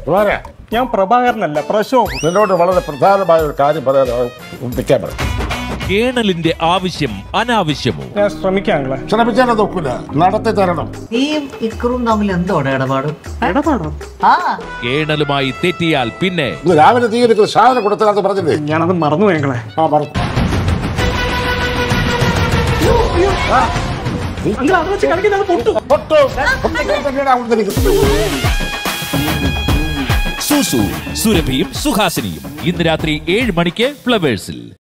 വളരെ ഞാൻ പ്രഭാകരനല്ല പ്രശോഭ് നിന്നോട് വളരെ പ്രധാനമായ ഒരു കാര്യം പറയാൻ നിൽക്കാൻ പറയും കേണലിന്റെ ആവശ്യം അനാവശ്യമോ ഞാൻ ശ്രമിക്കാങ്ങളെ ശ്രമിച്ചാലും നോക്കൂല നടത്തി തരണം നീയും ഇക്കറും തമ്മിൽ എന്തോടെ ഇടപാട് ഇടപാടോ ആ കേണലുമായി തെറ്റിയാൽ പിന്നെ ഇന്ന് രാവിലെ നീ എനിക്ക് സാധനം കൊടുത്തതാന്ന് പറഞ്ഞില്ലേ ഞാനത് മറന്നു ഞങ്ങളെ ആ പറഞ്ഞു അങ്കിൾ അത് വെച്ച് കളിക്കുന്നത് പൊട്ടു പൊട്ടു. പൊട്ടിക്കാൻ തന്നെയാണ് അവിടെ ഇരിക്കുന്നത്. സുസു സുരഭിയും സുഹാസിനിയും ഇന്ന് രാത്രി ഏഴ് മണിക്ക് ഫ്ലവേഴ്സിൽ